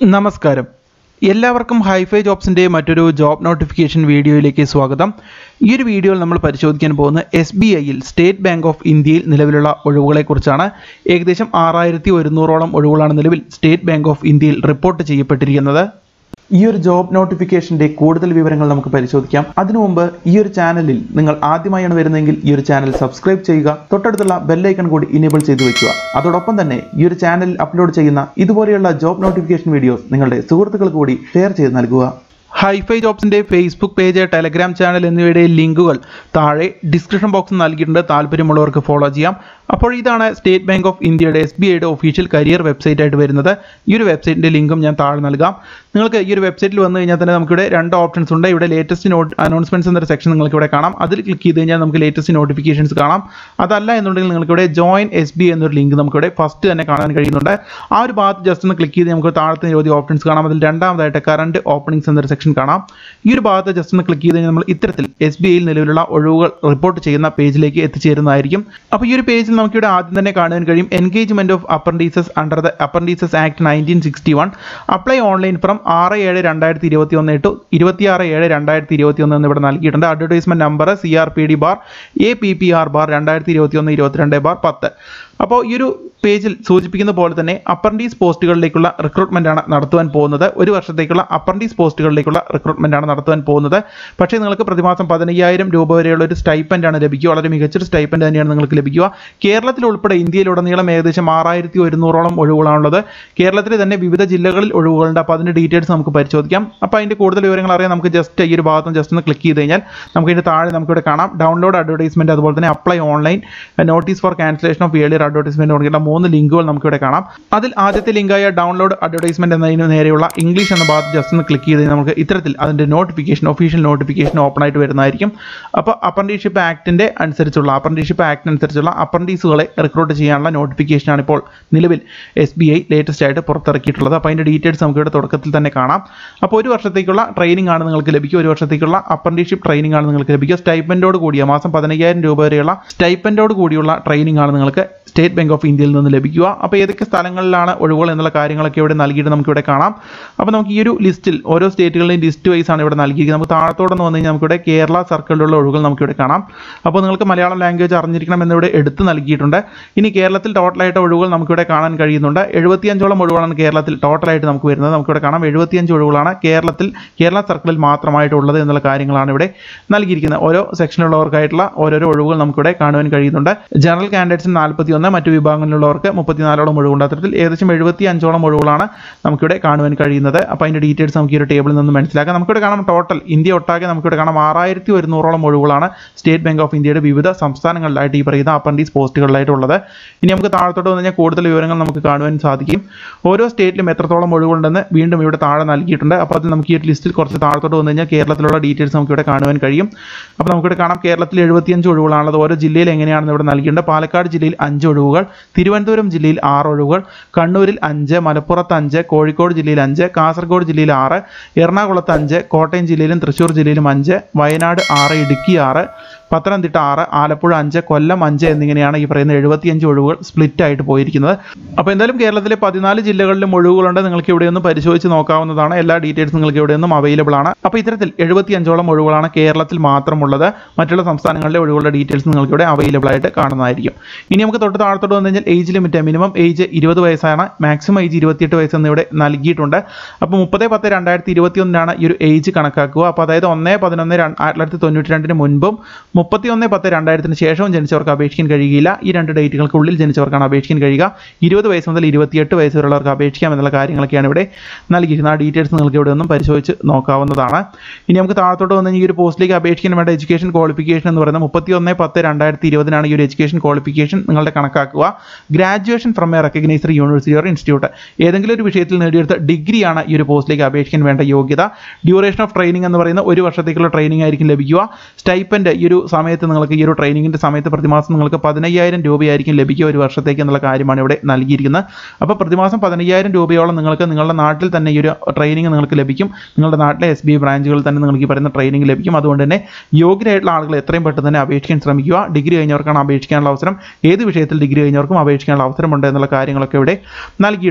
നമസ്കാരം എല്ലാവർക്കും ഹൈഫൈ ജോബ്സിൻ്റെ മറ്റൊരു ജോബ് നോട്ടിഫിക്കേഷൻ വീഡിയോയിലേക്ക് സ്വാഗതം ഈ ഒരു വീഡിയോയിൽ നമ്മൾ പരിശോധിക്കാൻ പോകുന്ന എസ് ബി ഐയിൽ സ്റ്റേറ്റ് ബാങ്ക് ഓഫ് ഇന്ത്യയിൽ നിലവിലുള്ള ഒഴിവുകളെക്കുറിച്ചാണ് ഏകദേശം ആറായിരത്തി ഒരുന്നൂറോളം ഒഴിവുകളാണ് നിലവിൽ സ്റ്റേറ്റ് ബാങ്ക് ഓഫ് ഇന്ത്യയിൽ റിപ്പോർട്ട് ചെയ്യപ്പെട്ടിരിക്കുന്നത് ഈ ഒരു ജോബ് നോട്ടിഫിക്കേഷന്റെ കൂടുതൽ വിവരങ്ങൾ നമുക്ക് പരിശോധിക്കാം അതിനു മുമ്പ് ഈ ഒരു ചാനലിൽ നിങ്ങൾ ആദ്യമായാണ് വരുന്നതെങ്കിൽ ഈ ഒരു ചാനൽ സബ്സ്ക്രൈബ് ചെയ്യുക തൊട്ടടുത്തുള്ള ബെല്ലൈക്കൺ കൂടി ഇനേബിൾ ചെയ്തു വെക്കുക അതോടൊപ്പം തന്നെ ഈ ഒരു ചാനലിൽ അപ്ലോഡ് ചെയ്യുന്ന ഇതുപോലെയുള്ള ജോബ് നോട്ടിഫിക്കേഷൻ വീഡിയോസ് നിങ്ങളുടെ സുഹൃത്തുക്കൾക്ക് കൂടി ഷെയർ ചെയ്ത് നൽകുക ഹൈഫൈ ജോബ്സിന്റെ ഫേസ്ബുക്ക് പേജ് ടെലഗ്രാം ചാനൽ എന്നിവയുടെ ലിങ്കുകൾ താഴെ ഡിസ്ക്രിപ്ഷൻ ബോക്സിൽ നൽകിയിട്ടുണ്ട് താല്പര്യമുള്ളവർക്ക് ഫോളോ ചെയ്യാം അപ്പോൾ ഇതാണ് സ്റ്റേറ്റ് ബാങ്ക് ഓഫ് ഇന്ത്യയുടെ എസ് ബി ഐയുടെ ഒഫീഷ്യൽ കരിയർ വെബ്സൈറ്റ് ആയിട്ട് വരുന്നത് ഈ ഒരു വെബ്സൈറ്റിന്റെ ലിങ്കും ഞാൻ താഴെ നൽകാം നിങ്ങൾക്ക് ഈ ഒരു വെബ്സൈറ്റിൽ വന്നു കഴിഞ്ഞാൽ തന്നെ നമുക്കിവിടെ രണ്ട് ഓപ്ഷൻസ് ഉണ്ട് ഇവിടെ ലേറ്റസ്റ്റ് നോട്ട് അനൗൺസ്മെന്റ്സ് എന്നൊരു സെക്ഷൻ നിങ്ങൾക്ക് ഇവിടെ കാണാം അതിൽ ക്ലിക്ക് ചെയ്ത് കഴിഞ്ഞാൽ നമുക്ക് ലേറ്റസ്റ്റ് നോട്ടിഫിക്കേഷൻസ് കാണാം അതല്ല എന്നുണ്ടെങ്കിൽ നിങ്ങൾക്ക് ഇവിടെ ജോയിൻ എസ് ബി എന്നൊരു ലിങ്ക് നമുക്കിവിടെ ഫസ്റ്റ് തന്നെ കാണാൻ കഴിയുന്നുണ്ട് ആ ഒരു ഭാഗത്ത് ജസ്റ്റ് ഒന്ന് ക്ലിക്ക് ചെയ്ത് നമുക്ക് താഴത്തെ നിരവധി ഓപ്ഷൻസ് കാണാം അതിൽ രണ്ടാമതായിട്ട് കറണ്ട് ഓപ്പണിംഗ്സ് എന്നൊരു സെക്ഷൻ കാണാം ഈ ഒരു ഭാഗത്ത് ജസ്റ്റ് ഒന്ന് ക്ലിക്ക് ചെയ്ത് കഴിഞ്ഞാൽ നമ്മൾ ഇത്തരത്തിൽ എസ് ബി ഐയിൽ നിലവിലുള്ള ഒഴിവുകൾ റിപ്പോർട്ട് ചെയ്യുന്ന പേജിലേക്ക് എത്തിച്ചേരുന്നതായിരിക്കും അപ്പോൾ ഈ ഒരു പേജിൽ നമുക്കിവിടെ ആദ്യം തന്നെ കാണാൻ കഴിയും engagement of apprentices under the apprentices act nineteen sixty one apply online from ആറ് ഏഴ് രണ്ടായിരത്തി ഇരുപത്തി ഒന്ന് ടു ഇരുപത്തിയാറ് ഏഴ് രണ്ടായിരത്തി ഇരുപത്തി ഒന്ന് എന്ന് ഇവിടെ നൽകിയിട്ടുണ്ട് advertisement number C R P D bar A P P R bar രണ്ടായിരത്തി ഇരുപത്തി ഒന്ന് ഇരുപത്തിരണ്ട് ബാർ പത്ത് അപ്പോൾ ഈ ഒരു പേജിൽ സൂചിപ്പിക്കുന്ന പോലെ തന്നെ അപ്രന്റീസ് പോസ്റ്റുകളിലേക്കുള്ള റിക്രൂട്ട്മെന്റ് ആണ് നടത്തുവാൻ പോകുന്നത് ഒരു വർഷത്തേക്കുള്ള അപ്രന്റീസ് പോസ്റ്റുകളിലേക്കുള്ള റിക്രൂട്ട്മെന്റ് ആണ് നടത്തുവാൻ പോകുന്നത് പക്ഷേ നിങ്ങൾക്ക് പ്രതിമാസം പതിനയ്യായിരം രൂപ വരെയുള്ള ഒരു സ്റ്റൈപ്പൻഡ് ആണ് ലഭിക്കുക വളരെ മികച്ചൊരു സ്റ്റൈപ്പൻഡ് തന്നെയാണ് നിങ്ങൾക്ക് ലഭിക്കുക കേരളത്തിൽ ഉൾപ്പെടെ ഇന്ത്യയിലുടനീളം ഏകദേശം ആറായിരത്തി ഒരുന്നൂറോളം ഒഴിവുകളാണുള്ളത് കേരളത്തിലെ തന്നെ വിവിധ ജില്ലകളിൽ ഒഴിവുകളുണ്ട് അപ്പോൾ അതിൻ്റെ ഡീറ്റെയിൽസ് നമുക്ക് പരിശോധിക്കാം അപ്പോൾ അതിൻ്റെ കൂടുതൽ വിവരങ്ങൾ അറിയാൻ നമുക്ക് ജസ്റ്റ് ഈ ഒരു ഭാഗത്ത് ജസ്റ്റ് ഒന്ന് ക്ലിക്ക് ചെയ്ത് കഴിഞ്ഞാൽ നമുക്ക് ഇതിൻ്റെ താഴെ നമുക്കിവിടെ കാണാം ഡൗൺലോഡ് അഡ്വർടൈസ്മെന്റ് അതുപോലെ തന്നെ apply online notice for cancellation of earlier advertisement തുടങ്ങിയുള്ള മൂന്ന് ലിങ്കുകൾ നമുക്കിവിടെ കാണാം അതിൽ ആദ്യത്തെ ലിങ്കായ ഡൗൺലോഡ് അഡ്വർടൈസ്മെന്റ് എന്നതിന് നേരെയുള്ള ഇംഗ്ലീഷ് എന്ന ഭാഗത്ത് ജസ്റ്റ് ഒന്ന് ക്ലിക്ക് ചെയ്ത് നമുക്ക് ഇത്തരത്തിൽ അതിൻ്റെ നോട്ടിഫിക്കേഷൻ ഒഫീഷ്യൽ നോട്ടിഫിക്കേഷൻ ഓപ്പൺ ആയിട്ട് വരുന്നതായിരിക്കും അപ്പോൾ അപ്രന്റീഷിപ്പ് ആക്ടിൻ്റെ അനുസരിച്ചുള്ള അപ്രന്റീഷിപ്പ് ആക്ടിന് അനുസരിച്ചുള്ള അപ്രന്റീസുകളെ റിക്രൂട്ട് ചെയ്യാനുള്ള നോട്ടിഫിക്കേഷനാണ് ഇപ്പോൾ നിലവിൽ എസ് ബി ഐ ലേറ്റസ്റ്റ് ആയിട്ട് പുറത്തിറക്കിയിട്ടുള്ളത് അപ്പോൾ അതിൻ്റെ ഡീറ്റെയിൽസ് നമുക്ക് ഇവിടെ തുടക്കത്തിൽ തന്നെ കാണാം അപ്പോൾ ഒരു വർഷത്തേക്കുള്ള ട്രെയിനിങ് ആണ് നിങ്ങൾക്ക് ലഭിക്കുക ഒരു വർഷത്തേക്കുള്ള അപ്രന്റീഷിപ്പ് ട്രെയിനിങ് ആണ് നിങ്ങൾക്ക് ലഭിക്കുക സ്റ്റൈപ്പൻഡോട് കൂടിയ മാസം പതിനയ്യായിരം രൂപ വരെയുള്ള സ്റ്റൈപ്പൻഡോട് കൂടിയുള്ള ട്രെയിനിങ് ആണ് നിങ്ങൾക്ക് സ്റ്റേറ്റ് ബാങ്ക് ഓഫ് ഇന്ത്യയിൽ നിന്ന് ലഭിക്കുക അപ്പോൾ ഏതൊക്കെ സ്ഥലങ്ങളിലാണ് ഒഴിവുകൾ എന്നുള്ള കാര്യങ്ങളൊക്കെ ഇവിടെ നൽകിയിട്ട് നമുക്ക് ഇവിടെ കാണാം അപ്പോൾ നമുക്ക് ഈ ഒരു ലിസ്റ്റിൽ ഓരോ സ്റ്റേറ്റുകളുടെയും ലിസ്റ്റ് വൈസ് ആണ് ഇവിടെ നൽകിയിരിക്കുന്നത് നമുക്ക് താഴത്തോടെ വന്നു കഴിഞ്ഞാൽ നമുക്കിവിടെ കേരള സർക്കിളിലുള്ള ഒഴിവുകൾ നമുക്കിവിടെ കാണാം അപ്പോൾ നിങ്ങൾക്ക് മലയാളം ലാംഗ്വേജ് അറിഞ്ഞിരിക്കണം എന്നിവിടെ എടുത്ത് നൽകിയിട്ടുണ്ട് ഇനി കേരളത്തിൽ ടോട്ടലായിട്ട് ഒഴിവുകൾ നമുക്കിവിടെ കാണാൻ കഴിയുന്നുണ്ട് എഴുപത്തിയഞ്ചോളം ഒഴിവുകളാണ് കേരളത്തിൽ ടോട്ടലായിട്ട് നമുക്ക് വരുന്നത് നമുക്കിവിടെ കാണാം എഴുപത്തിയഞ്ച് ഒഴിവുകളാണ് കേരളത്തിൽ കേരള സർക്കിളിൽ മാത്രമായിട്ടുള്ളത് എന്നുള്ള കാര്യങ്ങളാണ് ഇവിടെ നൽകിയിരിക്കുന്നത് ഓരോ സെക്ഷനിലുള്ളവർക്കായിട്ടുള്ള ഓരോരോ ഒഴിവുകൾ നമുക്കിവിടെ കാണുവാൻ കഴിയുന്നുണ്ട് ജനറൽ കാൻഡിഡേറ്റ്സിന് നാൽപ്പത്തി ഒന്ന് മറ്റു വിഭാഗങ്ങളിലുള്ളവർക്ക് മുപ്പത്തിനാലോളം ഒഴിവുണ്ട് അത്തരത്തിൽ ഏകദേശം എഴുപത്തി അഞ്ചോളം ഒഴിവുകളാണ് നമുക്കിവിടെ കാണുവാൻ കഴിയുന്നത് അപ്പോൾ അതിൻ്റെ ഡീറ്റെയിൽസ് നമുക്ക് ഈ ഒരു ടേബിളിൽ നിന്ന് മനസ്സിലാക്കാം നമുക്കിവിടെ കാണാം ടോട്ടൽ ഇന്ത്യ ഒട്ടാകെ നമുക്കിവിടെ കാണാം ആറായിരത്തി ഒരുന്നൂറോളം ഒഴിവുകളാണ് സ്റ്റേറ്റ് ബാങ്ക് ഓഫ് ഇന്ത്യയുടെ വിവിധ സംസ്ഥാനങ്ങളിലായിട്ട് ഈ പറയുന്ന അപ്പൻഡീസ് പോസ്റ്റുകളിലായിട്ടുള്ളത് ഇനി നമുക്ക് താഴത്തോട്ട് വന്നു കഴിഞ്ഞാൽ കൂടുതൽ വിവരങ്ങൾ നമുക്ക് കാണുവാൻ സാധിക്കും ഓരോ സ്റ്റേറ്റിലും എത്രത്തോളം ഒഴിവുണ്ടെന്ന് വീണ്ടും ഇവിടെ താഴെ നൽകിയിട്ടുണ്ട് അപ്പോൾ അത് നമുക്ക് ഈ ഒരു ലിസ്റ്റിൽ കുറച്ച് താഴത്തോട്ട് വന്നു കഴിഞ്ഞാൽ കേരളത്തിലുള്ള ഡീറ്റെയിൽസ് നമുക്ക് ഇവിടെ കാണുവാൻ കഴിയും അപ്പോൾ നമുക്കിവിടെ കാണാം കേരളത്തിൽ എഴുപത്തിയഞ്ച് ഒഴിവുകളാണുള്ളത് ഓരോ ജില്ലയിൽ എങ്ങനെയാണെന്ന് ഇവിടെ നൽകിയിട്ടുണ്ട് പാലക്കാട് ജില്ലയിൽ അഞ്ച് ഒഴിവുകൾ തിരുവനന്തപുരം ജില്ലയിൽ ആറ് ഒഴിവുകൾ കണ്ണൂരിൽ അഞ്ച് മലപ്പുറത്ത് അഞ്ച് കോഴിക്കോട് ജില്ലയിൽ അഞ്ച് കാസർഗോഡ് ജില്ലയിൽ ആറ് എറണാകുളത്ത് അഞ്ച് കോട്ടയം ജില്ലയിലും തൃശ്ശൂർ ജില്ലയിലും അഞ്ച് വയനാട് ആറ് ഇടുക്കി ആറ് പത്തനംതിട്ട ആറ് ആലപ്പുഴ അഞ്ച് കൊല്ലം അഞ്ച് എന്നിങ്ങനെയാണ് ഈ പറയുന്ന എഴുപത്തിയഞ്ച് ഒഴിവുകൾ സ്പ്ലിറ്റ് ആയിട്ട് പോയിരിക്കുന്നത് അപ്പോൾ എന്തായാലും കേരളത്തിലെ പതിനാല് ജില്ലകളിലും ഒഴിവുകളുണ്ട് നിങ്ങൾക്ക് ഇവിടെ ഒന്ന് പരിശോധിച്ച് നോക്കാവുന്നതാണ് എല്ലാ ഡീറ്റെയിൽസ് നിങ്ങൾക്ക് ഇവിടെ നിന്നും അവൈലബിൾ ആണ് അപ്പോൾ ഇത്തരത്തിൽ എഴുപത്തിയഞ്ചോളം ഒഴിവുകളാണ് കേരളത്തിൽ മാത്രമുള്ളത് മറ്റുള്ള സംസ്ഥാനങ്ങളിലെ ഒഴിവുകളുടെ ഡീറ്റെയിൽസ് നിങ്ങൾക്ക് ഇവിടെ അവൈലബിൾ ആയിട്ട് കാണുന്നതായിരിക്കും ഇനി നമുക്ക് തൊട്ട് താഴത്തോട്ട് വന്നു കഴിഞ്ഞാൽ ഏജ് ലിമിറ്റ് മിനിമം ഏജ് ഇരുപത് വയസ്സാണ് മാക്സിമം ഏജ് ഇരുപത്തിയെട്ട് വയസ്സെന്ന് ഇവിടെ നൽകിയിട്ടുണ്ട് അപ്പോൾ മുപ്പത് പത്ത് രണ്ടായിരത്തി ഇരുപത്തി ഒന്നിനാണ് ഈ ഒരു ഏജ് കണക്കാക്കുക അപ്പോൾ അതായത് ഒന്ന് പതിനൊന്ന് ആയിരത്തി തൊള്ളായിരത്തി തൊണ്ണൂറ്റി രണ്ടിന് മുൻപും മുപ്പത്തി ഒന്ന് പത്ത് രണ്ടായിരത്തിന് ശേഷവും ജനിച്ചവർക്ക് അപേക്ഷിക്കാൻ കഴിയില്ല ഈ രണ്ട് ഡേറ്റുകൾക്കുള്ളിൽ ജനിച്ചവർക്കാണ് അപേക്ഷിക്കാൻ കഴിയുക ഇരുപത് വയസ്സ് മുതൽ ഇരുപത്തിയെട്ട് വയസ്സ് വരെയുള്ളവർക്ക് അപേക്ഷിക്കാം എന്നുള്ള കാര്യങ്ങളൊക്കെയാണ് ഇവിടെ നൽകിയിരിക്കുന്നത് ആ ഡീറ്റെയിൽസ് നിങ്ങൾക്ക് ഇവിടെ ഒന്നും പരിശോധിച്ച് നോക്കാവുന്നതാണ് ഇനി നമുക്ക് താഴത്തോട്ട് വന്ന് ഈ ഒരു പോസ്റ്റിലേക്ക് അപേക്ഷിക്കാൻ വേണ്ട എഡ്യൂക്കേഷൻ ക്വാളിഫിക്കേഷൻ എന്ന് പറയുന്നത് മുപ്പത്തി ഒന്ന് പത്ത് രണ്ടായിരത്തി ഇരുപതിനാണ് ഈ ഒരു എഡ്യൂക്കേഷൻ ക്വാളിഫിക്കേഷൻ നിങ്ങളുടെ കണക്കാക്കുക graduation from a recognised university or institute ഏതെങ്കിലും ഒരു വിഷയത്തിൽ നേടിയെടുത്ത ഡിഗ്രിയാണ് ഈ ഒരു പോസ്റ്റിലേക്ക് അപേക്ഷിക്കാൻ വേണ്ട യോഗ്യത ഡ്യൂറേഷൻ ഓഫ് ട്രെയിനിങ് എന്ന് പറയുന്ന ഒരു വർഷത്തേക്കുള്ള ട്രെയിനിങ് ആയിരിക്കും ലഭിക്കുക സ്റ്റൈപ്പൻഡ് ഈ ഒരു സമയത്ത് നിങ്ങൾക്ക് ഈ ഒരു ട്രെയിനിങ്ങിൻ്റെ സമയത്ത് പ്രതിമാസം നിങ്ങൾക്ക് പതിനയ്യായിരം രൂപയായിരിക്കും ലഭിക്കുക ഒരു വർഷത്തേക്ക് എന്നുള്ള കാര്യമാണ് ഇവിടെ നൽകിയിരിക്കുന്നത് അപ്പോൾ പ്രതിമാസം പതിനയ്യായിരം രൂപയോളം നിങ്ങൾക്ക് നിങ്ങളുടെ നാട്ടിൽ തന്നെ ഈ ഒരു ട്രെയിനിങ് നിങ്ങൾക്ക് ലഭിക്കും നിങ്ങളുടെ നാട്ടിലെ എസ് ബി ബ്രാഞ്ചുകളിൽ തന്നെ നിങ്ങൾക്ക് ഈ പറയുന്ന ട്രെയിനിങ് ലഭിക്കും അതുകൊണ്ട് തന്നെ യോഗ്യരായിട്ടുള്ള ആളുകൾ എത്രയും പെട്ടെന്ന് തന്നെ അപേക്ഷിക്കാൻ ശ്രമിക്കുക ഡിഗ്രി കഴിഞ്ഞവർക്കാണ് അപേക്ഷിക്കാനുള്ള അവസരം ഏത് വിഷയത്തിൽ ഡിഗ്രി കഴിഞ്ഞവർക്കും അപേക്ഷിക്കാനുള്ള അവസരമുണ്ട് എന്നുള്ള കാര്യങ്ങളൊക്കെ ഇവിടെ നൽകിയിട്ടുണ്ട്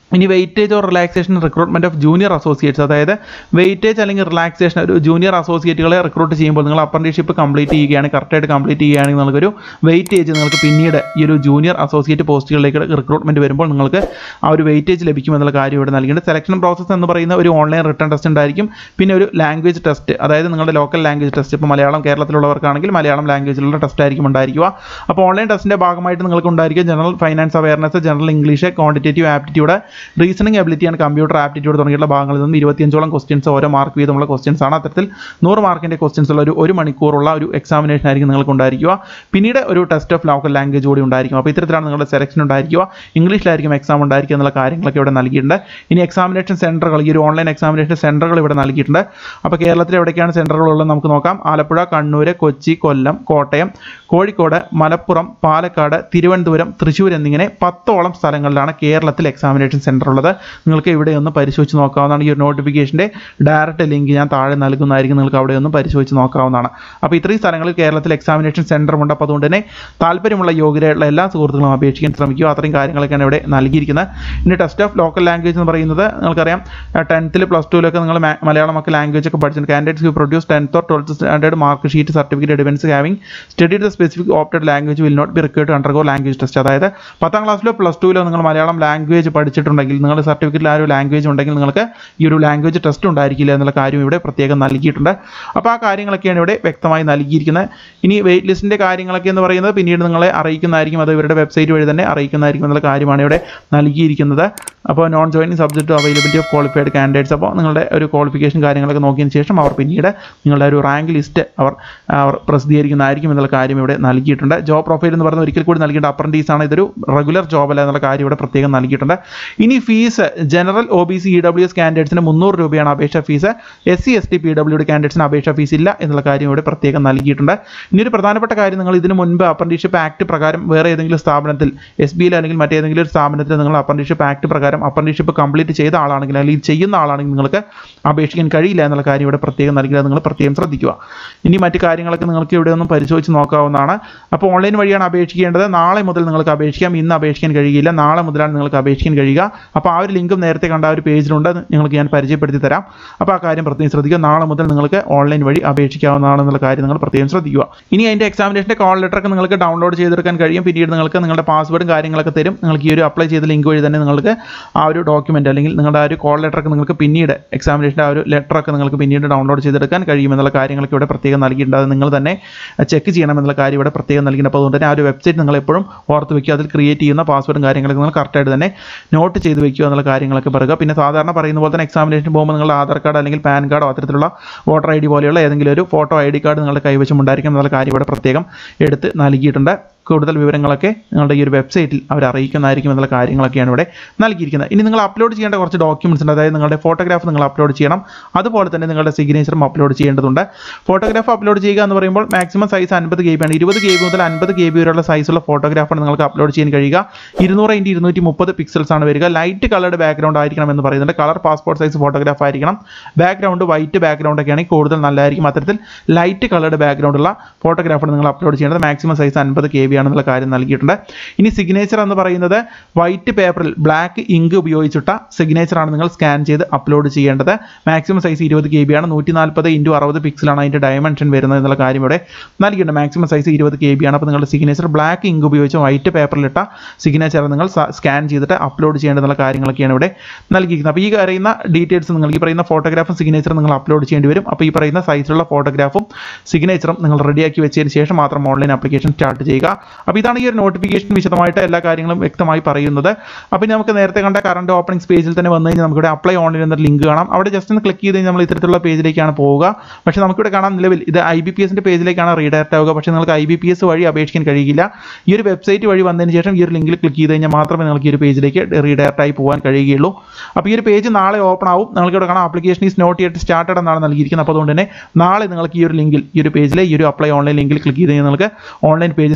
ഇനി weightage or relaxation recruitment of junior associates അതായത് വെയിറ്റേജ് അല്ലെങ്കിൽ റിലാക്സേഷൻ ഒരു ജൂനിയർ അസോസിയേറ്റുകളെ റിക്രൂട്ട് ചെയ്യുമ്പോൾ നിങ്ങൾ അപ്രന്റീഷിപ്പ് കംപ്ലീറ്റ് ചെയ്യുകയാണ് കറക്റ്റായിട്ട് കംപ്ലീറ്റ് ചെയ്യുകയാണെങ്കിൽ നിങ്ങൾക്കൊരു വെയിറ്റേജ് നിങ്ങൾക്ക് പിന്നീട് ഈ ഒരു ജൂനിയർ അസോസിയേറ്റ് പോസ്റ്റുകളിലേക്ക് റിക്രൂട്ട്മെന്റ് വരുമ്പോൾ നിങ്ങൾക്ക് ആ ഒരു വെയിറ്റേജ് ലഭിക്കുമെന്നുള്ള കാര്യം ഇവിടെ നൽകിയിട്ടുണ്ട് സെലക്ഷൻ പ്രോസസ്സ് എന്ന് പറയുന്ന ഒരു ഓൺലൈൻ റിട്ടേൺ ടെസ്റ്റ് ഉണ്ടായിരിക്കും പിന്നെ ഒരു ലാംഗ്വേജ് ടെസ്റ്റ് അതായത് നിങ്ങളുടെ ലോക്കൽ ലാംഗ്വേജ് ടെസ്റ്റ് ഇപ്പോൾ മലയാളം കേരളത്തിലുള്ളവർക്കാണെങ്കിൽ മലയാളം ലാംഗ്വേജിലുള്ള ടെസ്റ്റ് ആയിരിക്കും ഉണ്ടായിരിക്കുക അപ്പോൾ ഓൺലൈൻ ടെസ്റ്റിന്റെ ഭാഗമായിട്ട് നിങ്ങൾക്ക് ഉണ്ടായിരിക്കും general finance awareness general English quantitative aptitude reasoning ability and computer aptitude തുടങ്ങിയുള്ള ഭാഗങ്ങളിൽ നിന്ന് ഇരുപത്തിയഞ്ചോളം ക്വസ്റ്റ്യൻസ് ഓരോ മാർക്ക് വീതമുള്ള ക്വസ്റ്റ്യൻസ് ആണ് അത്തരത്തിൽ നൂറ് മാർക്കിന്റെ ക്വസ്റ്റ്യൻസ് ഉള്ള ഒരു ഒരു മണിക്കൂറുള്ള ഒരു എക്സാമിനേഷൻ ആയിരിക്കും നിങ്ങൾക്ക് ഉണ്ടായിരിക്കുക പിന്നീട് ഒരു ടെസ്റ്റ് ഓഫ് ലോക്കൽ ലാംഗ്വേജ് കൂടി ഉണ്ടായിരിക്കും അപ്പോൾ ഇത്തരത്തിലാണ് നിങ്ങളുടെ സെലക്ഷൻ ഉണ്ടായിരിക്കുക ഇംഗ്ലീഷിലായിരിക്കും എക്സാം ഉണ്ടായിരിക്കുക എന്നുള്ള കാര്യങ്ങളൊക്കെ ഇവിടെ നൽകിയിട്ടുണ്ട് ഇനി എക്സാമിനേഷൻ സെൻറ്ററുകൾ ഈ ഒരു ഓൺലൈൻ എക്സാമിനേഷൻ സെൻറ്ററുകൾ ഇവിടെ നൽകിയിട്ടുണ്ട് അപ്പോൾ കേരളത്തിൽ എവിടെയൊക്കെയാണ് സെൻറ്ററുകൾ ഉള്ളത് നമുക്ക് നോക്കാം ആലപ്പുഴ കണ്ണൂർ കൊച്ചി കൊല്ലം കോട്ടയം കോഴിക്കോട് മലപ്പുറം പാലക്കാട് തിരുവനന്തപുരം തൃശ്ശൂർ എന്നിങ്ങനെ പത്തോളം സ്ഥലങ്ങളിലാണ് കേരളത്തിൽ എക്സാമിനേഷൻ സെൻറ്റർ ഉള്ളത് നിങ്ങൾക്ക് ഇവിടെ ഒന്ന് പരിശോധിച്ച് നോക്കാവുന്നതാണ് ഈ ഒരു നോട്ടിഫിക്കേഷൻ്റെ ഡയറക്റ്റ് ലിങ്ക് ഞാൻ താഴെ നൽകുന്നതായിരിക്കും നിങ്ങൾക്ക് അവിടെ ഒന്ന് പരിശോധിച്ച് നോക്കാവുന്നതാണ് അപ്പോൾ ഇത്രയും സ്ഥലങ്ങളിൽ കേരളത്തിൽ എക്സാമിനേഷൻ സെൻറ്ററുമുണ്ട് അപ്പോൾ അതുകൊണ്ട് തന്നെ താല്പര്യമുള്ള യോഗ്യരായിട്ടുള്ള എല്ലാ സുഹൃത്തുക്കളും അപേക്ഷിക്കാൻ ശ്രമിക്കുക അത്രയും കാര്യങ്ങളൊക്കെയാണ് ഇവിടെ നൽകിയിരിക്കുന്നത് ഇനി ടെസ്റ്റ് ഓഫ് ലോക്കൽ ലാംഗ്വേജ് എന്ന് പറയുന്നത് നിങ്ങൾക്കറിയാം ടെൻത്തിൽ പ്ലസ് ടുവിലൊക്കെ നിങ്ങൾ മ- മലയാളം ഒക്കെ ലാംഗ്വേജ് ഒക്കെ പഠിച്ചിട്ടുണ്ട് candidates who produce tenth or twelfth standard mark sheet certificate evidence having study the specific opted language will not be required undergo language test അതായത് പത്താം ക്ലാസ്സിലോ പ്ലസ് ടുവിലോ നിങ്ങൾ മലയാളം ലാംഗ്വേജ് പഠിച്ചിട്ടുണ്ടെങ്കിൽ നിങ്ങളുടെ സർട്ടിഫിക്കറ്റിൽ ആ ഒരു ലാംഗ്വേജ് ഉണ്ടെങ്കിൽ നിങ്ങൾക്ക് ഈ ഒരു ലാംഗ്വേജ് ടെസ്റ്റ് ഉണ്ടായിരിക്കില്ല എന്നുള്ള കാര്യം ഇവിടെ പ്രത്യേകം നൽകിയിട്ടുണ്ട് അപ്പോൾ ആ കാര്യങ്ങളൊക്കെയാണ് ഇവിടെ വ്യക്തമായി നൽകിയിരിക്കുന്നത് ഇനി വെയിറ്റ് ലിസ്റ്റിൻ്റെ കാര്യങ്ങളൊക്കെ എന്ന് പറയുന്നത് പിന്നീട് നിങ്ങളെ അറിയിക്കുന്നതായിരിക്കും അത് ഇവരുടെ വെബ്സൈറ്റ് വഴി തന്നെ അറിയിക്കുന്നതായിരിക്കും എന്നുള്ള കാര്യമാണ് ഇവിടെ നൽകിയിരിക്കുന്നത് അപ്പോൾ non joining subject availability of qualified candidates അപ്പോൾ നിങ്ങളുടെ ഒരു ക്വാളിഫിക്കേഷൻ കാര്യങ്ങളൊക്കെ നോക്കിയതിന് ശേഷം അവർ പിന്നീട് നിങ്ങളുടെ ഒരു റാങ്ക് ലിസ്റ്റ് അവർ അവർ പ്രസിദ്ധീകരിക്കുന്നതായിരിക്കും എന്നുള്ള കാര്യം ഇവിടെ നൽകിയിട്ടുണ്ട് ജോബ് പ്രൊഫൈൽ എന്ന് പറയുന്നത് ഒരിക്കൽ കൂടി നൽകേണ്ട അപ്രൻറ്റീസ് ആണ് ഇതൊരു റെഗുലർ ജോബ് അല്ല എന്നുള്ള കാര്യം ഇവിടെ പ്രത്യേകം നൽകിയിട്ടുണ്ട് ഇനി fees general O B C E W S കാൻഡിഡേറ്റ്സിന് മുന്നൂറ് രൂപയാണ് അപേക്ഷ fees S C S T P W D കാൻഡിഡേറ്റ്സിന് അപേക്ഷ ഫീസ് ഇല്ല എന്നുള്ള കാര്യം ഇവിടെ പ്രത്യേകം നൽകിയിട്ടുണ്ട് ഇനി ഒരു പ്രധാനപ്പെട്ട കാര്യം നിങ്ങൾ ഇതിന് മുൻപ് അപ്രന്റീഷിപ്പ് ആക്ട് പ്രകാരം വേറെ ഏതെങ്കിലും സ്ഥാപനത്തിൽ എസ് ബിയിൽ അല്ലെങ്കിൽ മറ്റേതെങ്കിലും ഒരു സ്ഥാപനത്തിൽ നിങ്ങൾ അപ്രന്റീഷിപ്പ് ആക്ട് പ്രകാരം അപ്രന്റീഷിപ്പ് കംപ്ലീറ്റ് ചെയ്ത ആളാണെങ്കിൽ അല്ലെങ്കിൽ ചെയ്യുന്ന ആളാണെങ്കിൽ നിങ്ങൾക്ക് അപേക്ഷിക്കാൻ കഴിയില്ല എന്നുള്ള കാര്യം ഇവിടെ പ്രത്യേകം നൽകിയത് നിങ്ങൾ പ്രത്യേകം ശ്രദ്ധിക്കുക ഇനി മറ്റു കാര്യങ്ങളൊക്കെ നിങ്ങൾക്ക് ഇവിടെ ഒന്ന് പരിശോധിച്ച് നോക്കാവുന്നതാണ് അപ്പോൾ ഓൺലൈൻ വഴിയാണ് അപേക്ഷിക്കേണ്ടത് നാളെ മുതൽ നിങ്ങൾക്ക് അപേക്ഷിക്കാം ഇന്ന് അപേക്ഷിക്കാൻ കഴിയില്ല നാളെ മുതലാണ് നിങ്ങൾക്ക് അപേക്ഷിക്കാൻ കഴിയുക അപ്പോൾ ആ ഒരു ലിങ്കും നേരത്തെ കണ്ട ആ ഒരു പേജിലുണ്ട് അത് നിങ്ങൾക്ക് ഞാൻ പരിചയപ്പെടുത്തി തരാം അപ്പോൾ ആ കാര്യം പ്രത്യേകം ശ്രദ്ധിക്കുക നാളെ മുതൽ നിങ്ങൾക്ക് ഓൺലൈൻ വഴി അപേക്ഷിക്കാവുന്നതാണെന്നുള്ള കാര്യം നിങ്ങൾ പ്രത്യേകം ശ്രദ്ധിക്കുക ഇനി അതിൻ്റെ എക്സാമിനേഷൻ്റെ കോൾ ലെറ്റർ ഒക്കെ നിങ്ങൾക്ക് ഡൗൺലോഡ് ചെയ്തെടുക്കാൻ കഴിയും പിന്നീട് നിങ്ങൾക്ക് നിങ്ങളുടെ പാസ്വേഡും കാര്യങ്ങളൊക്കെ തരും നിങ്ങൾക്ക് ഈ ഒരു അപ്ലൈ ചെയ്ത ലിങ്ക് വഴി തന്നെ നിങ്ങൾക്ക് ആ ഒരു ഡോക്യുമെന്റ് അല്ലെങ്കിൽ നിങ്ങളുടെ ആ ഒരു കോൾ ലെറ്റർ ഒക്കെ നിങ്ങൾക്ക് പിന്നീട് എക്സാമിനേഷൻ്റെ ആ ഒരു ലെറ്റർ ഒക്കെ നിങ്ങൾക്ക് പിന്നീട് ഡൗൺലോഡ് ചെയ്തെടുക്കാൻ കഴിയുമെന്നുള്ള കാര്യങ്ങളൊക്കെ ഇവിടെ പ്രത്യേകം നൽകിയിട്ടുണ്ട് അത് നിങ്ങൾ തന്നെ ചെക്ക് ചെയ്യണമെന്നുള്ള കാര്യം ഇവിടെ പ്രത്യേകം നൽകിയിട്ടുണ്ട് അപ്പോൾ അതുകൊണ്ട് തന്നെ ആ ഒരു വെബ്സൈറ്റ് നിങ്ങൾ എപ്പോഴും ഓർത്ത് വെക്കുക അതിൽ ക്രിയേറ്റ് ചെയ്യുന്ന പാസ്വേഡും കാര്യങ്ങളൊക്കെ നിങ്ങൾ കറക്റ്റായിട്ട് തന്നെ നോട്ട് ചെയ്ത് വെക്കുക എന്നുള്ള കാര്യങ്ങളൊക്കെ പറയുക പിന്നെ സാധാരണ പറയുന്ന പോലെ തന്നെ എക്സാമിനേഷൻ പോകുമ്പോൾ നിങ്ങൾ ആധാർ കാർഡ് അല്ലെങ്കിൽ പാൻ കാർഡോ അത്തരത്തിലുള്ള വോട്ടർ ഐ ഡി പോലെയുള്ള ഏതെങ്കിലും ഒരു ഫോട്ടോ ഐ ഡി കാർഡ് നിങ്ങളുടെ കൈവശം ഉണ്ടായിരിക്കും എന്നുള്ള കാര്യം ഇവിടെ പ്രത്യേകം എടുത്ത് നൽകിയിട്ടുണ്ട് കൂടുതൽ വിവരങ്ങളൊക്കെ നിങ്ങളുടെ ഈ ഒരു വെബ്സൈറ്റിൽ അവർ അറിയിക്കുന്നതായിരിക്കും എന്നുള്ള കാര്യങ്ങളൊക്കെയാണ് ഇവിടെ നൽകിയിരിക്കുന്നത് ഇനി നിങ്ങൾ അപ്ലോഡ് ചെയ്യേണ്ട കുറച്ച് ഡോക്യുമെൻറ്റ്സ് ഉണ്ട് അതായത് നിങ്ങളുടെ ഫോട്ടോഗ്രാഫ് നിങ്ങൾ അപ്ലോഡ് ചെയ്യണം അതുപോലെ തന്നെ നിങ്ങളുടെ സിഗ്നേച്ചറും അപ്ലോഡ് ചെയ്യേണ്ടതുണ്ട് ഫോട്ടോഗ്രാഫ് അപ്ലോഡ് ചെയ്യുക എന്ന് പറയുമ്പോൾ മാക്സിമം സൈസ് അൻപത് കെ ബി ആണ് ഇരുപത് കെ ബി മുതൽ അൻപത് കെ ബി വരെയുള്ള സൈസുള്ള ഫോട്ടോഗ്രാഫാണ് നിങ്ങൾക്ക് അപ്ലോഡ് ചെയ്യാൻ കഴിയുക ഇരുന്നൂറ് ഇൻറ്റ് ഇരുന്നൂറ്റി മുപ്പത് പിക്സൽസ് ആണ് വരിക ലൈറ്റ് കളർഡ് ബാക്ക്ഗ്രൗണ്ട് ആയിരിക്കണം എന്ന് പറയുന്നുണ്ട് കളർ പാസ്പോർട്ട് സൈസ് ഫോട്ടോഗ്രാഫ് ആയിരിക്കണം ബാക്ക്ഗ്രൗണ്ട് വൈറ്റ് ബാക്ക്ഗ്രൗണ്ട് ഒക്കെ ആണെങ്കിൽ കൂടുതൽ നല്ലതായിരിക്കും അത്തരത്തിൽ ലൈറ്റ് കളർഡ് ബാക്ക്ഗ്രൗണ്ട് ഉള്ള ഫോട്ടോഗ്രാഫാണ് നിങ്ങൾ അപ്ലോഡ് ചെയ്യേണ്ടത് മാക്സിമം സൈസ് അൻപത് കെ ബി ആണെന്നുള്ള കാര്യം നൽകിയിട്ടുണ്ട് ഇനി സിഗ്നേച്ചർ എന്ന് പറയുന്നത് വൈറ്റ് പേപ്പറിൽ ബ്ലാക്ക് ഇങ്ക് ഉപയോഗിച്ചിട്ട സിഗ്നേച്ചർ ആണ് നിങ്ങൾ സ്കാൻ ചെയ്ത് അപ്ലോഡ് ചെയ്യേണ്ടത് മാക്സിമം സൈസ് ഇരുപത് കെ ബി ആണ് നൂറ്റി നാൽപ്പത് ഇൻറ്റു അറുപത് പിക്സലാണ് അതിൻ്റെ ഡയമെൻഷൻ വരുന്നത് എന്നുള്ള കാര്യം ഇവിടെ നൽകിയിട്ടുണ്ട് മാക്സിമം സൈസ് ഇരുപത് കെ ബി ആണ് അപ്പോൾ നിങ്ങളുടെ സിഗ്നേച്ചർ ബ്ലാക്ക് ഇങ്ക് ഉപയോഗിച്ച് വൈറ്റ് പേപ്പറിലിട്ട സിഗ്നേച്ചർ നിങ്ങൾ സ്കാൻ ചെയ്തിട്ട് അപ്ലോഡ് ചെയ്യേണ്ടതുള്ള കാര്യങ്ങളൊക്കെയാണ് ഇവിടെ നൽകിയിരിക്കുന്നത് അപ്പോൾ ഈ പറയുന്ന ഡീറ്റെയിൽസ് നിങ്ങൾ ഈ പറയുന്ന ഫോട്ടോഗ്രാഫും സിഗ്നേച്ചറും നിങ്ങൾ അപ്ലോഡ് ചെയ്യേണ്ടി വരും അപ്പോൾ ഈ പറയുന്ന സൈസിലുള്ള ഫോട്ടോഗ്രാഫും സിഗ്നേച്ചറും നിങ്ങൾ റെഡിയാക്കി വെച്ചതിന് ശേഷം മാത്രം ഓൺലൈൻ ആപ്ലിക്കേഷൻ സ്റ്റാർട്ട് ചെയ്യുക അപ്പോൾ ഇതാണ് ഈ ഒരു നോട്ടിഫിക്കേഷൻ വിശദമായിട്ട് എല്ലാ കാര്യങ്ങളും വ്യക്തമായി പറയുന്നത് അപ്പോൾ ഇനി നമുക്ക് നേരത്തെ കണ്ട കറണ്ട് ഓപ്പണിംഗ് പേജിൽ തന്നെ വന്നു കഴിഞ്ഞാൽ നമുക്കിവിടെ അപ്ലൈ ഓൺലൈൻ എന്ന ലിങ്ക് കാണാം അവിടെ ജസ്റ്റ് ഒന്ന് ക്ലിക്ക് ചെയ്ത് കഴിഞ്ഞാൽ നമ്മൾ ഇത്തരത്തിലുള്ള പേജിലേക്കാണ് പോവുക പക്ഷേ നമുക്കിവിടെ കാണാം നിലവിൽ ഇത് ഐ ബി പി എസിൻ്റെ പേജിലേക്കാണ് റീഡയറക്റ്റ് ആവുക പക്ഷേ നിങ്ങൾക്ക് ഐ ബി പി എസ് വഴി അപേക്ഷിക്കാൻ കഴിയില്ല ഈ ഒരു വെബ്സൈറ്റ് വഴി വന്നതിന് ശേഷം ഈ ഒരു ലിങ്കിൽ ക്ലിക്ക് ചെയ്ത് കഴിഞ്ഞാൽ മാത്രമേ നിങ്ങൾക്ക് ഈ ഒരു പേജിലേക്ക് റീഡയറക്റ്റ് ആയി പോകാൻ കഴിയുകയുള്ളൂ അപ്പോൾ ഈ ഒരു പേജ് നാളെ ഓപ്പൺ ആവും നിങ്ങൾക്ക് ഇവിടെ കാണാം application is not yet started എന്നാണ് നൽകിയിരിക്കുന്നത് അപ്പോൾ അതുകൊണ്ട് തന്നെ നാളെ നിങ്ങൾക്ക് ഈ ഒരു ലിങ്കിൽ ഈ ഒരു പേജിലെ ഈ ഒരു അപ്ലൈ ഓൺലൈൻ ലിങ്കിൽ ക്ലിക്ക് ചെയ്ത് കഴിഞ്ഞാൽ നിങ്ങൾക്ക് ഓൺലൈൻ പേജ് സ്റ്റാർട്ട് ആവും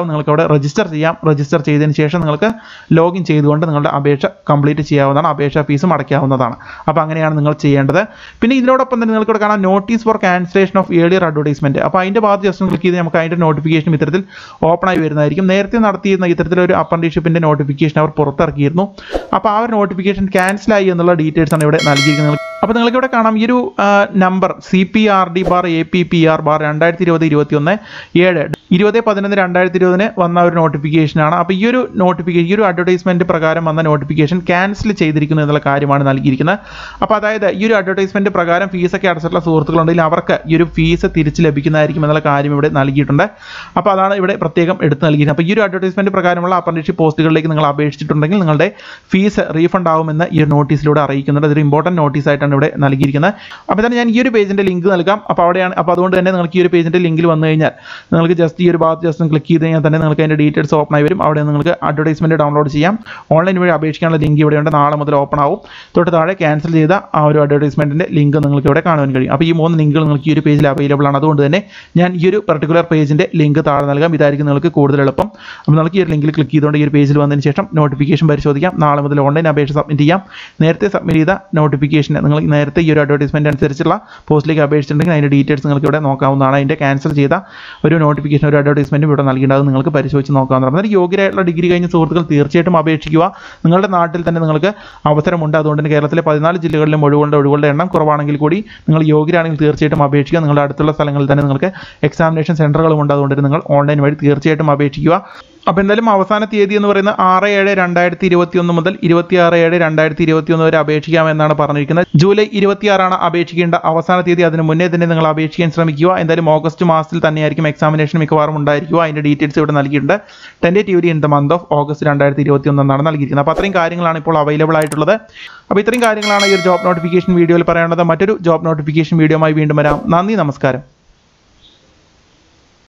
നിങ്ങൾക്ക് അവിടെ രജിസ്റ്റർ ചെയ്യാം രജിസ്റ്റർ ചെയ്തതിന് ശേഷം നിങ്ങൾക്ക് ലോഗിൻ ചെയ്തുകൊണ്ട് നിങ്ങളുടെ അപേക്ഷ കംപ്ലീറ്റ് ചെയ്യാവുന്നതാണ് അപേക്ഷാ ഫീസും അടയ്ക്കാവുന്നതാണ് അപ്പോൾ അങ്ങനെയാണ് നിങ്ങൾ ചെയ്യേണ്ടത് പിന്നെ ഇതിനോടൊപ്പം തന്നെ നിങ്ങൾക്ക് ഇവിടെ കാണാം notice for cancellation of earlier advertisement അപ്പോൾ അതിൻ്റെ ഭാഗത്ത് ജസ്റ്റ് ക്ലിക്ക് ചെയ്ത് നമുക്ക് അതിൻ്റെ നോട്ടിഫിക്കേഷൻ ഇത്തരത്തിൽ ഓപ്പൺ ആയി വരുന്നതായിരിക്കും നേരത്തെ നടത്തിയിരുന്ന ഇത്തരത്തിലൊരു അപ്രന്റീഷിപ്പിന്റെ നോട്ടിഫിക്കേഷൻ അവർ പുറത്തിറക്കിയിരുന്നു അപ്പോൾ ആ ഒരു നോട്ടിഫിക്കേഷൻ ക്യാൻസൽ ആയി എന്നുള്ള ഡീറ്റെയിൽസ് ആണ് ഇവിടെ നൽകിയിരിക്കുന്നത് അപ്പോൾ നിങ്ങൾക്ക് ഇവിടെ കാണാം ഈ ഒരു number C P R D bar A P P R bar രണ്ടായിരത്തി ഇരുപത് ഇരുപത്തി ഒന്ന് ഏഴ് ഇരുപത് പതിനൊന്ന് രണ്ടായിരത്തി ഇരുപതിന് വന്ന ഒരു നോട്ടിഫിക്കേഷനാണ് അപ്പോൾ ഈ ഒരു നോട്ടിഫിക്കേഷൻ ഈ ഒരു അഡ്വർടൈസ്മെന്റ് പ്രകാരം വന്ന നോട്ടിഫിക്കേഷൻ ക്യാൻസൽ ചെയ്തിരിക്കുന്നു എന്നുള്ള കാര്യമാണ് നൽകിയിരിക്കുന്നത് അപ്പോൾ അതായത് ഈ ഒരു അഡ്വർടൈസ്മെന്റ് പ്രകാരം ഫീസൊക്കെ അടച്ചിട്ടുള്ള സുഹൃത്തുക്കളുണ്ടെങ്കിൽ അവർക്ക് ഈ ഒരു ഫീസ് തിരിച്ച് ലഭിക്കുന്നതായിരിക്കും എന്നുള്ള കാര്യം ഇവിടെ നൽകിയിട്ടുണ്ട് അപ്പോൾ അതാണ് ഇവിടെ പ്രത്യേകം എടുത്ത് നൽകിയിരുന്നത് അപ്പോൾ ഈ ഒരു അഡ്വർടൈസ്മെന്റ് പ്രകാരമുള്ള അപ്രന്റീഷിപ്പ് പോസ്റ്റുകളിലേക്ക് നിങ്ങൾ അപേക്ഷിച്ചിട്ടുണ്ടെങ്കിൽ നിങ്ങളുടെ ഫീസ് റീഫണ്ട് ആവുമെന്ന് ഈ ഒരു നോട്ടീസിലൂടെ അറിയിക്കുന്നുണ്ട് അതൊരു ഇമ്പോർട്ടൻറ്റ് നോട്ടീസ് ആയിട്ടാണ് ഇവിടെ നൽകിയിരിക്കുന്നത് അപ്പോൾ തന്നെ ഞാൻ ഈ ഒരു പേജിൻ്റെ ലിങ്ക് നൽകാം അപ്പോൾ അവിടെയാണ് അപ്പോൾ അതുകൊണ്ട് തന്നെ നിങ്ങൾക്ക് ഈ ഒരു പേജിൻ്റെ ലിങ്കിൽ വന്നു കഴിഞ്ഞാൽ നിങ്ങൾക്ക് ജസ്റ്റ് ഈ ഒരു ഭാഗത്ത് ജസ്റ്റ് ക്ലിക്ക് ചെയ്ത് കഴിഞ്ഞാൽ തന്നെ നിങ്ങൾക്ക് അതിൻ്റെ ഡീറ്റെയിൽസ് ഓപ്പൺ ആയി വരും അവിടെ നിങ്ങൾക്ക് അഡ്വർടൈസ്മെൻറ്റ് ഡൗൺലോഡ് ചെയ്യാം ഓൺലൈൻ വഴി അപേക്ഷിക്കാനുള്ള ലിങ്ക് ഇവിടെയുണ്ട് നാളെ മുതൽ ഓപ്പൺ ആവും തൊട്ട് താഴെ ക്യാൻസൽ ചെയ്ത ആ ഒരു അഡ്വർടൈസ്മെൻറ്റിൻ്റെ ലിങ്ക് നിങ്ങൾക്ക് ഇവിടെ കാണുവാൻ കഴിയും അപ്പോൾ ഈ മൂന്ന് ലിങ്കുകൾ നിങ്ങൾക്ക് ഈ ഒരു പേജിൽ അവൈലബിൾ ആണ് അതുകൊണ്ട് തന്നെ ഞാൻ ഈ ഒരു പർട്ടിക്കുലർ പേജിൻ്റെ ലിങ്ക് താഴെ നൽകാം ഇതായിരിക്കും നിങ്ങൾക്ക് കൂടുതൽ എളുപ്പം അപ്പോൾ നിങ്ങൾക്ക് ഈ ഒരു ലിങ്കിൽ ക്ലിക്ക് ചെയ്തുകൊണ്ട് ഈ ഒരു പേജിൽ വന്നതിന് ശേഷം നോട്ടിഫിക്കേഷൻ പരിശോധിക്കാം നാളെ മുതൽ ഓൺലൈൻ അപേക്ഷ സബ്മിറ്റ് ചെയ്യാം നേരത്തെ സബ്മിറ്റ് ചെയ്ത നോട്ടിഫിക്കേഷൻ നിങ്ങൾ നേരത്തെ ഈ ഒരു അഡ്വർടൈസ്മെൻറ്റ് അനുസരിച്ചുള്ള പോസ്റ്റിലേക്ക് അപേക്ഷിച്ചിട്ടുണ്ടെങ്കിൽ അതിൻ്റെ ഡീറ്റെയിൽസ് നിങ്ങൾക്ക് ഇവിടെ നോക്കാവുന്നതാണ് അതിൻ്റെ ക്യാൻസൽ ചെയ്ത ഒരു നോട്ടിഫിക്കേഷൻ ഒരു അഡ്വർടൈസ്മെൻറ്റും ഇവിടെ നൽകിയിട്ടുണ്ട് നിങ്ങൾക്ക് പരിശോധിച്ച് നോക്കാവുന്നതാണ് അന്നേരം യോഗ്യരായിട്ടുള്ള ഡിഗ്രി കഴിഞ്ഞ സുഹൃത്തുക്കൾ തീർച്ചയായിട്ടും അപേക്ഷിക്കുക നിങ്ങളുടെ നാട്ടിൽ തന്നെ നിങ്ങൾക്ക് അവസരമുണ്ട് അതുകൊണ്ട് തന്നെ കേരളത്തിലെ പതിനാല് ജില്ലകളിലും ഒഴിവുകളുടെ ഒഴിവുകളുടെ എണ്ണം കുറവാണെങ്കിൽ കൂടി നിങ്ങൾ യോഗ്യരാണെങ്കിൽ തീർച്ചയായിട്ടും അപേക്ഷിക്കുക നിങ്ങളുടെ അടുത്തുള്ള സ്ഥലങ്ങളിൽ തന്നെ നിങ്ങൾക്ക് എക്സാമിനേഷൻ സെൻറ്ററുകളും ഉണ്ട് അതുകൊണ്ട് തന്നെ നിങ്ങൾ ഓൺലൈൻ വഴി തീർച്ചയായിട്ടും അപേക്ഷിക്കുക അപ്പോൾ എന്തായാലും അവസാന തീയതി എന്ന് പറയുന്നത് ആറ് ഏഴ് രണ്ടായിരത്തി ഇരുപത്തി ഒന്ന് മുതൽ ഇരുപത്തി ആറ് ഏഴ് രണ്ടായിരത്തി ഇരുപത്തി ഒന്ന് വരെ അപേക്ഷിക്കാമെന്നാണ് പറഞ്ഞിരിക്കുന്നത് ജൂലൈ ഇരുപത്തിയാറാണ് അപേക്ഷിക്കേണ്ട അവസാന തീയതി അതിന് മുന്നേ തന്നെ നിങ്ങൾ അപേക്ഷിക്കാൻ ശ്രമിക്കുക എന്തായാലും ഓഗസ്റ്റ് മാസത്തിൽ തന്നെയായിരിക്കും എക്സാമിനേഷൻ മിക്കവാറും ഉണ്ടായിരിക്കുക അതിൻ്റെ ഡീറ്റെയിൽസ് ഇവിടെ നൽകിയിട്ടുണ്ട് tentatively in the month of August രണ്ടായിരത്തി ഇരുപത്തി ഒന്നാണ് നൽകിയിരിക്കുന്നത് അപ്പോൾ അത്രയും കാര്യങ്ങളാണ് ഇപ്പോൾ അവൈലബിൾ ആയിട്ടുള്ളത് അപ്പോൾ ഇത്രയും കാര്യങ്ങളാണ് ഈ ഒരു ജോബ് നോട്ടിഫിക്കേഷൻ വീഡിയോയിൽ പറയാനുള്ളത് മറ്റൊരു ജോബ് നോട്ടിഫിക്കേഷൻ വീഡിയോയുമായി വീണ്ടും വരാം നന്ദി നമസ്കാരം